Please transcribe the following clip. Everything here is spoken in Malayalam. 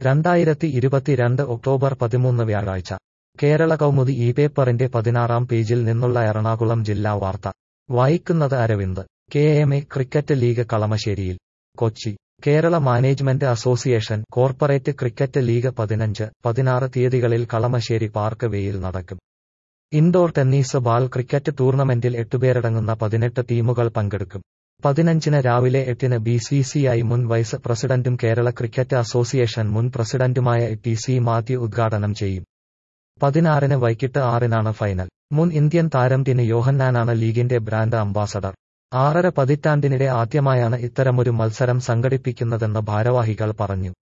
രണ്ടായിരത്തി ഇരുപത്തിരണ്ട് ഒക്ടോബർ പതിമൂന്ന് വ്യാഴാഴ്ച കേരള കൗമുദി ഈ പേപ്പറിന്റെ പതിനാറാം പേജിൽ നിന്നുള്ള എറണാകുളം ജില്ലാ വാർത്ത വായിക്കുന്നത് Aravind K M A cricket league കളമശ്ശേരിയിൽ Kochi Kerala management association corporate cricket league പതിനഞ്ച് പതിനാറ് തീയതികളിൽ കളമശ്ശേരി പാർക്ക് വേയിൽ നടക്കും ഇൻഡോർ ടെന്നീസ് ബാൾ ക്രിക്കറ്റ് ടൂർണമെന്റിൽ എട്ടുപേരടങ്ങുന്ന പതിനെട്ട് ടീമുകൾ പങ്കെടുക്കും പതിനഞ്ചിന് രാവിലെ എട്ടിന് ബി സി സി ഐ മുൻ വൈസ് പ്രസിഡന്റും കേരള ക്രിക്കറ്റ് അസോസിയേഷൻ മുൻ പ്രസിഡന്റുമായ ടി സി മാത്യു ഉദ്ഘാടനം ചെയ്യും പതിനാറിന് വൈകിട്ട് ആറിനാണ് ഫൈനൽ മുൻ ഇന്ത്യൻ താരം ടിന് യോഹന്നാനാണ് ലീഗിന്റെ ബ്രാൻഡ് അംബാസഡർ ആറര പതിറ്റാണ്ടിനിടെ ആദ്യമായാണ് ഇത്തരമൊരു മത്സരം സംഘടിപ്പിക്കുന്നതെന്ന് ഭാരവാഹികൾ പറഞ്ഞു